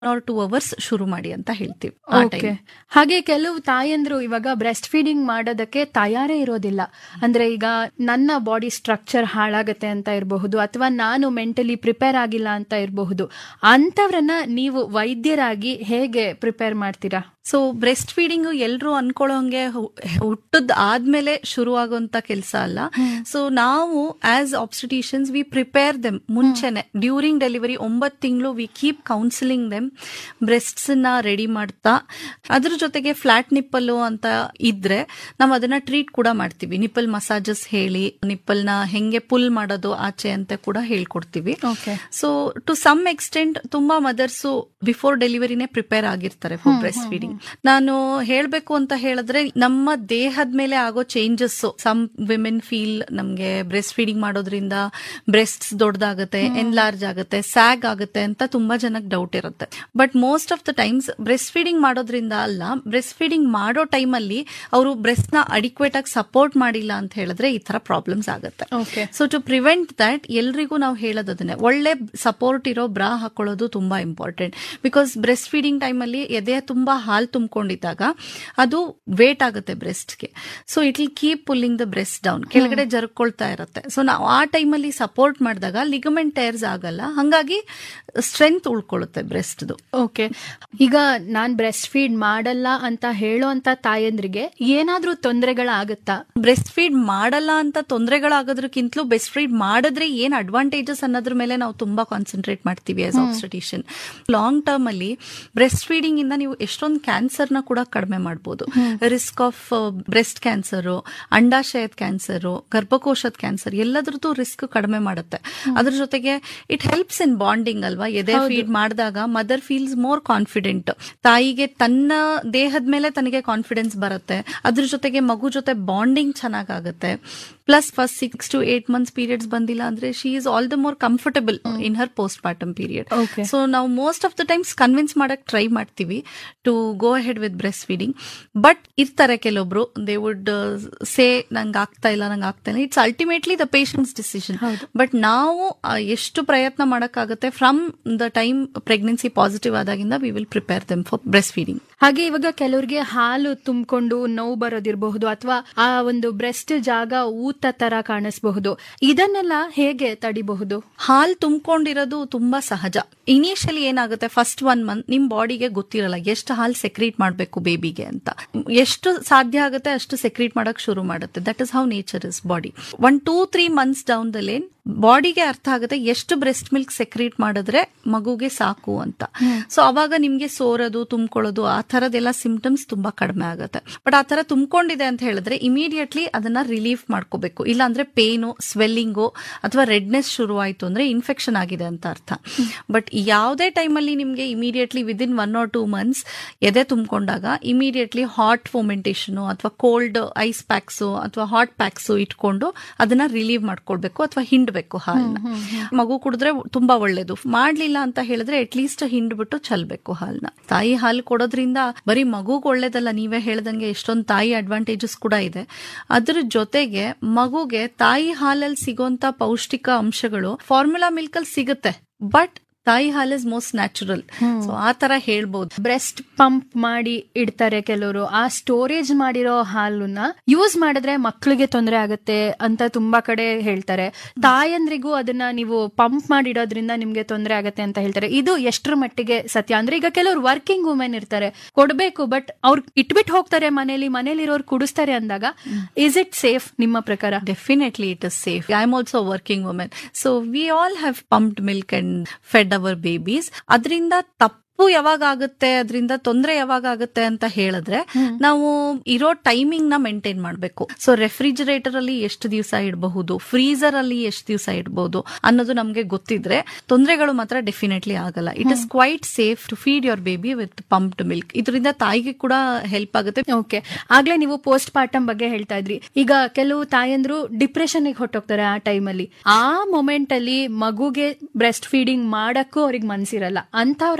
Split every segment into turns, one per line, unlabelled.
R two hours ಶುರು ಮಾಡಿ ಅಂತ ಹೇಳ್ತೀವಿ ಆ
ಓಕೆ
time.
ಹಾಗೆ ಕೆಲವು ತಾಯಂದ್ರು ಇವಾಗ ಬ್ರೆಸ್ಟ್ ಫೀಡಿಂಗ್ ಮಾಡೋದಕ್ಕೆ ತಯಾರೇ ಇರೋದಿಲ್ಲ ಅಂದ್ರೆ ಈಗ ನನ್ನ ಬಾಡಿ ಸ್ಟ್ರಕ್ಚರ್ ಹಾಳಾಗತ್ತೆ ಅಂತ ಇರಬಹುದು ಅಥವಾ ನಾನು ಮೆಂಟಲಿ ಪ್ರಿಪೇರ್ ಆಗಿಲ್ಲ ಅಂತ ಇರಬಹುದು ಅಂತವ್ರನ್ನ ನೀವು ವೈದ್ಯರಾಗಿ ಹೇಗೆ ಪ್ರಿಪೇರ್ ಮಾಡ್ತೀರಾ
ಸೊ ಬ್ರೆಸ್ಟ್ ಫೀಡಿಂಗ್ ಎಲ್ರು ಅನ್ಕೊಳ್ಳೋ ಹಂಗೆ ಹುಟ್ಟದ್ ಆದ್ಮೇಲೆ ಶುರು ಆಗುವಂತ ಕೆಲಸ ಅಲ್ಲ ಸೊ ನಾವು as obstetricians we prepare them ಮುಂಚೆನೆ ಡ್ಯೂರಿಂಗ್ ಡೆಲಿವರಿ ಒಂಬತ್ತು ತಿಂಗಳು we keep counselling them breasts ನ ರೆಡಿ ಮಾಡ್ತಾ ಅದ್ರ ಜೊತೆಗೆ ಫ್ಲಾಟ್ ನಿಪ್ಪಲ್ ಅಂತ ಇದ್ರೆ ನಾವು ಅದನ್ನ ಟ್ರೀಟ್ ಕೂಡ ಮಾಡ್ತೀವಿ ನಿಪ್ಪಲ್ ಮಸಾಜಸ್ ಹೇಳಿ ನಿಪ್ಪಲ್ ನ ಹೆಂಗೆ ಪುಲ್ ಮಾಡೋದು ಆಚೆ ಅಂತ ಕೂಡ ಹೇಳ್ಕೊಡ್ತೀವಿ
okay
so to some extent ತುಂಬಾ ಮದರ್ಸ್ ಬಿಫೋರ್ ಡೆಲಿವರಿನೇ ಪ್ರಿಪೇರ್ ಆಗಿರ್ತಾರೆ ಫಾರ್ ಬ್ರೆಸ್ಟ್ ಫೀಡಿಂಗ್ ನಾನು ಹೇಳ್ಬೇಕು ಅಂತ ಹೇಳಿದ್ರೆ ನಮ್ಮ ದೇಹದ ಮೇಲೆ ಆಗೋ ಚೇಂಜಸ್ ಸಮ್ ವಿಮೆನ್ ಫೀಲ್ ನಮ್ಗೆ ಬ್ರೆಸ್ಟ್ ಫೀಡಿಂಗ್ ಮಾಡೋದ್ರಿಂದ ಬ್ರೆಸ್ಟ್ ದೊಡ್ಡದಾಗುತ್ತೆ ಎನ್ಲಾರ್ಜ್ ಆಗುತ್ತೆ ಸ್ಯಾಗ್ ಆಗುತ್ತೆ ಅಂತ ತುಂಬಾ ಜನಕ್ಕೆ ಡೌಟ್ ಇರುತ್ತೆ but most of the times breast feeding ಮಾಡೋದ್ರಿಂದ ಅಲ್ಲ ಬ್ರೆಸ್ಟ್ ಫೀಡಿಂಗ್ ಮಾಡೋ ಟೈಮಲ್ಲಿ ಅವರು ಬ್ರೆಸ್ಟ್ ನ ಅಡಿಕ್ವೇಟ್ ಆಗಿ ಸಪೋರ್ಟ್ ಮಾಡಿಲ್ಲ ಅಂತ ಹೇಳಿದ್ರೆ ಈ ತರ ಪ್ರಾಬ್ಲಮ್ಸ್ ಆಗುತ್ತೆ
okay
so to prevent that ಎಲ್ರಿಗೂ ನಾವು ಹೇಳೋದನ್ನೇ ಒಳ್ಳೆ ಸಪೋರ್ಟ್ ಇರೋ ಬ್ರಾ ಹಾಕೊಳ್ಳೋದು ತುಂಬಾ ಇಂಪಾರ್ಟೆಂಟ್ ಬಿಕಾಸ್ ಬ್ರೆಸ್ಟ್ ಫೀಡಿಂಗ್ ಟೈಮಲ್ಲಿ ಎದೆ ತುಂಬಾ ಹಾಲು ತುಂಬಿಕೊಂಡಿದ್ದಾಗ ಅದು ವೇಟ್ ಆಗುತ್ತೆ ಬ್ರೆಸ್ಟ್ಗೆ so it will keep pulling the breast down ಕೆಳಗಡೆ ಜರ್ಕೊಳ್ತಾ ಇರುತ್ತೆ ಸೊ ನಾವು ಆ ಟೈಮಲ್ಲಿ ಸಪೋರ್ಟ್ ಮಾಡಿದಾಗ ಲಿಗಮೆಂಟ್ ಟೈರ್ಸ್ ಆಗಲ್ಲ ಹಂಗಾಗಿ ಸ್ಟ್ರೆಂತ್ ಉಳ್ಕೊಳ್ಳುತ್ತೆ ಬ್ರೆಸ್ಟ್ದು
ಓಕೆ ಈಗ ನಾನ್ ಬ್ರೆಸ್ಟ್ ಫೀಡ್ ಮಾಡಲ್ಲ ಅಂತ ಹೇಳೋ ಅಂತ ತಾಯಂದ್ರಿಗೆ ಏನಾದ್ರೂ ತೊಂದರೆಗಳಾಗುತ್ತಾ
ಬ್ರೆಸ್ಟ್ ಫೀಡ್ ಮಾಡಲ್ಲ ಅಂತ ತೊಂದರೆಗಳಾಗೋದ್ರಕ್ಕಿಂತಲೂ ಬ್ರೆಸ್ಟ್ ಫೀಡ್ ಮಾಡಿದ್ರೆ ಏನ್ ಅಡ್ವಾಂಟೇಜಸ್ ಅನ್ನೋದ್ರ ಮೇಲೆ ನಾವು ತುಂಬಾ ಕಾನ್ಸಂಟ್ರೇಟ್ ಮಾಡ್ತೀವಿ ಆಸ್ ಆಬ್ಸ್ಟಿಷನ್ ಲಾಂಗ್ ಟರ್ಮ್ ಅಲ್ಲಿ ಬ್ರೆಸ್ಟ್ ಫೀಡಿಂಗ್ ಇಂದ ನೀವು ಎಷ್ಟೊಂದು ಕ್ಯಾನ್ಸರ್ ನ ಕೂಡ ಕಡಿಮೆ ಮಾಡಬಹುದು ರಿಸ್ಕ್ ಆಫ್ ಬ್ರೆಸ್ಟ್ ಕ್ಯಾನ್ಸರ್ ಅಂಡಾಶಯದ ಕ್ಯಾನ್ಸರ್ ಗರ್ಭಕೋಶದ ಕ್ಯಾನ್ಸರ್ ಎಲ್ಲದ್ರದ್ದು ರಿಸ್ಕ್ ಕಡಿಮೆ ಮಾಡುತ್ತೆ ಅದ್ರ ಜೊತೆಗೆ ಇಟ್ ಹೆಲ್ಪ್ಸ್ ಇನ್ ಬಾಂಡಿಂಗ್ ಅಲ್ವಾ ಎದೆ ಫೀಡ್ ಮಾಡಿದಾಗ ಮದರ್ ಫೀಲ್ಸ್ ಮೋರ್ ಕಾನ್ಫಿಡೆಂಟ್ ತಾಯಿಗೆ ತನ್ನ ದೇಹದ ಮೇಲೆ ತನಗೆ ಕಾನ್ಫಿಡೆನ್ಸ್ ಬರುತ್ತೆ ಅದ್ರ ಜೊತೆಗೆ ಮಗು ಜೊತೆ ಬಾಂಡಿಂಗ್ ಚೆನ್ನಾಗಾಗುತ್ತೆ plus first six to eight months periods ಬಂದಿಲ್ಲ ಅಂದ್ರೆ she is all the more comfortable in her postpartum period
Okay.
So ನಾವು most of the times convince ಮಾಡಕ್ ಟ್ರೈ ಮಾಡ್ತೀವಿ to go head with breast feeding but ಇರ್ತಾರೆ ಕೆಲವೊಬ್ರು they would say ನಂಗೆ ಆಗ್ತಾ ಇಲ್ಲ ನಂಗೆ ಆಗ್ತಾ ಇಲ್ಲ it's ultimately the patient's decision
ಹೌದು.
ಬಟ್ ನಾವು ಆ, ಎಷ್ಟು ಪ್ರಯತ್ನ ಮಾಡಕ್ಕಾಗುತ್ತೆ from the time pregnancy positive ಆದಾಗಿಂದ we will prepare them for breast feeding
ಹಾಗೆ ಇವಾಗ ಕೆಲವ್ರಿಗೆ ಹಾಲು ತುಂಬಿಕೊಂಡು ನೋವು ಬರೋದಿರಬಹುದು ಅಥವಾ ಆ ಒಂದು ಬ್ರೆಸ್ಟ್ ಜಾಗ ಊತ ತರ ಕಾಣಿಸಬಹುದು ಇದನ್ನೆಲ್ಲ ಹೇಗೆ ತಡಿಬಹುದು
ಹಾಲ್ ತುಂಬಿಕೊಂಡಿರೋದು ತುಂಬಾ ಸಹಜ ಇನಿಷಿಯಲಿ ಏನಾಗುತ್ತೆ ಫಸ್ಟ್ ಒನ್ ಮಂತ್ ನಿಮ್ ಬಾಡಿಗೆ ಗೊತ್ತಿರಲ್ಲ ಎಷ್ಟು ಹಾಲ್ ಸೆಕ್ರೀಟ್ ಮಾಡಬೇಕು ಬೇಬಿಗೆ ಅಂತ ಎಷ್ಟು ಸಾಧ್ಯ ಆಗುತ್ತೆ ಅಷ್ಟು ಸೆಕ್ರೀಟ್ ಮಾಡಕ್ ಶುರು ಮಾಡುತ್ತೆ that is how nature is body one two three months down the lane ಬಾಡಿಗೆ ಅರ್ಥ ಆಗುತ್ತೆ ಎಷ್ಟು ಬ್ರೆಸ್ಟ್ ಮಿಲ್ಕ್ ಸೆಕ್ರೀಟ್ ಮಾಡಿದ್ರೆ ಮಗುಗೆ ಸಾಕು ಅಂತ ಸೊ ಅವಾಗ ನಿಮ್ಗೆ ಸೋರೋದು ತುಂಬ್ಕೊಳ್ಳೋದು ಆ ತರದೆಲ್ಲ ಸಿಂಪ್ಟಮ್ಸ್ ತುಂಬಾ ಕಡಿಮೆ ಆಗುತ್ತೆ ಬಟ್ ಆ ತರ ತುಂಬಿಕೊಂಡಿದೆ ಅಂತ ಹೇಳಿದ್ರೆ ಇಮಿಡಿಯೇಟ್ಲಿ ಅದನ್ನ ರಿಲೀಫ್ ಮಾಡ್ಕೋಬೇಕು ಇಲ್ಲ ಅಂದ್ರೆ ಪೇನು ಸ್ವೆಲ್ಲಿಂಗು ಅಥವಾ ರೆಡ್ನೆಸ್ ಶುರು ಆಯ್ತು ಅಂದ್ರೆ ಇನ್ಫೆಕ್ಷನ್ ಆಗಿದೆ ಅಂತ ಅರ್ಥ ಬಟ್ ಯಾವುದೇ ಟೈಮಲ್ಲಿ ನಿಮ್ಗೆ immediately within one or two months ಎದೆ ತುಂಬಿಕೊಂಡಾಗ ಇಮಿಡಿಯೇಟ್ಲಿ ಹಾಟ್ ಫೋಮೆಂಟೇಶನ್ ಅಥವಾ ಕೋಲ್ಡ್ ಐಸ್ ಪ್ಯಾಕ್ಸ್ ಅಥವಾ ಹಾಟ್ ಪ್ಯಾಕ್ಸ್ ಇಟ್ಕೊಂಡು ಅದನ್ನ ರಿಲೀವ್ ಮಾಡ್ಕೊಳ್ಬೇಕು ಅಥವಾ ಹಿಂಡ್ಬೇಕು ಹಾಲ್ನ ಮಗು ಕುಡಿದ್ರೆ ತುಂಬಾ ಒಳ್ಳೇದು ಮಾಡ್ಲಿಲ್ಲ ಅಂತ ಹೇಳಿದ್ರೆ ಅಟ್ ಲೀಸ್ಟ್ ಹಿಂಡ್ಬಿಟ್ಟು ಚಲ್ಬೇಕು ಹಾಲ್ನ ತಾಯಿ ಹಾಲು ಕೊಡೋದ್ರಿಂದ ಬರೀ ಮಗುಗ್ ಒಳ್ಳೇದಲ್ಲ ನೀವೇ ಹೇಳ್ದಂಗೆ ಎಷ್ಟೊಂದು ತಾಯಿ ಅಡ್ವಾಂಟೇಜಸ್ ಕೂಡ ಇದೆ ಅದ್ರ ಜೊತೆಗೆ ಮಗುಗೆ ತಾಯಿ ಹಾಲಲ್ಲಿ ಸಿಗೋಂತ ಪೌಷ್ಟಿಕ ಅಂಶಗಳು ಫಾರ್ಮುಲಾ ಮಿಲ್ಕ್ ಅಲ್ಲಿ ಸಿಗುತ್ತೆ ಬಟ್ ತಾಯಿ ಹಾಲ್ ಇಸ್ ಮೋಸ್ಟ್ ನ್ಯಾಚುರಲ್ ಸೊ ಆ ತರ ಹೇಳ್ಬೋದು
ಬ್ರೆಸ್ಟ್ ಪಂಪ್ ಮಾಡಿ ಇಡ್ತಾರೆ ಕೆಲವರು ಆ ಸ್ಟೋರೇಜ್ ಮಾಡಿರೋ ಹಾಲನ್ನ ಯೂಸ್ ಮಾಡಿದ್ರೆ ಮಕ್ಕಳಿಗೆ ತೊಂದರೆ ಆಗುತ್ತೆ ಅಂತ ತುಂಬಾ ಕಡೆ ಹೇಳ್ತಾರೆ ತಾಯಂದ್ರಿಗೂ ಅದನ್ನ ನೀವು ಪಂಪ್ ಮಾಡಿಡೋದ್ರಿಂದ ನಿಮ್ಗೆ ತೊಂದರೆ ಆಗುತ್ತೆ ಅಂತ ಹೇಳ್ತಾರೆ ಇದು ಎಷ್ಟರ ಮಟ್ಟಿಗೆ ಸತ್ಯ ಅಂದ್ರೆ ಈಗ ಕೆಲವರು ವರ್ಕಿಂಗ್ ವುಮೆನ್ ಇರ್ತಾರೆ ಕೊಡ್ಬೇಕು ಬಟ್ ಅವ್ರು ಇಟ್ಬಿಟ್ಟು ಹೋಗ್ತಾರೆ ಮನೇಲಿ ಮನೇಲಿರೋರು ಕುಡಿಸ್ತಾರೆ ಅಂದಾಗ ಇಸ್ ಇಟ್ ಸೇಫ್ ನಿಮ್ಮ ಪ್ರಕಾರ
definitely it is safe I am also working women so we all have pumped milk and fed our babies ಅದರಿಂದ ತಪ್ಪು ಯಾವಾಗ ಆಗುತ್ತೆ ಅದರಿಂದ ತೊಂದರೆ ಯಾವಾಗ ಆಗುತ್ತೆ ಅಂತ ಹೇಳಿದ್ರೆ ನಾವು ಇರೋ ಟೈಮಿಂಗ್ ನ ಮೇಂಟೈನ್ ಮಾಡಬೇಕು ಸೊ ರೆಫ್ರಿಜರೇಟರ್ ಅಲ್ಲಿ ಎಷ್ಟು ದಿವಸ ಇಡಬಹುದು ಫ್ರೀಸರ್ ಅಲ್ಲಿ ಎಷ್ಟು ದಿವಸ ಇಡಬಹುದು ಅನ್ನೋದು ನಮ್ಗೆ ಗೊತ್ತಿದ್ರೆ ತೊಂದರೆಗಳು ಮಾತ್ರ ಡೆಫಿನೆಟ್ಲಿ ಆಗಲ್ಲ it is quite safe to feed your baby with pumped milk ಇದರಿಂದ ತಾಯಿಗೆ ಕೂಡ ಹೆಲ್ಪ್ ಆಗುತ್ತೆ
ಓಕೆ ಆಗ್ಲೇ ನೀವು ಪೋಸ್ಟ್ ಪಾರ್ಟಮ್ ಬಗ್ಗೆ ಹೇಳ್ತಾ ಇದ್ರಿ ಈಗ ಕೆಲವು ತಾಯಂದ್ರು ಡಿಪ್ರೆಷನ್ ಹೊಟ್ಟೋಗ್ತಾರೆ ಆ ಟೈಮಲ್ಲಿ ಆ ಮೊಮೆಂಟ್ ಅಲ್ಲಿ ಮಗುಗೆ ಬ್ರೆಸ್ಟ್ ಫೀಡಿಂಗ್ ಮಾಡಕ್ಕೂ ಅವ್ರಿಗೆ ಮನ್ಸಿರಲ್ಲ ಅಂತವ್ರನ್ನ ನೀವು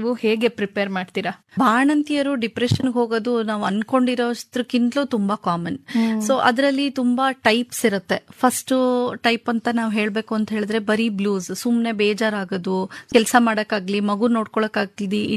ನೀವು ಹೇಗೆ ಪ್ರಿಪೇರ್ ಮಾಡ್ತೀರಾ
ಬಾಣಂತಿಯರು ಡಿಪ್ರೆಷನ್ ಹೋಗೋದು ನಾವು ಅನ್ಕೊಂಡಿರೋಷ್ಟಕ್ಕಿಂತಲೂ ತುಂಬಾ ಕಾಮನ್ ಸೊ ಅದರಲ್ಲಿ ತುಂಬಾ ಟೈಪ್ಸ್ ಇರುತ್ತೆ ಫಸ್ಟ್ ಟೈಪ್ ಅಂತ ನಾವು ಹೇಳ್ಬೇಕು ಅಂತ ಹೇಳಿದ್ರೆ ಬರೀ ಬ್ಲೂಸ್ ಸುಮ್ನೆ ಬೇಜಾರಾಗೋದು ಕೆಲಸ ಮಾಡಕ್ಕಾಗ್ಲಿ ಮಗು ನೋಡ್ಕೊಳಕ್ಕಾಗ್ಲಿ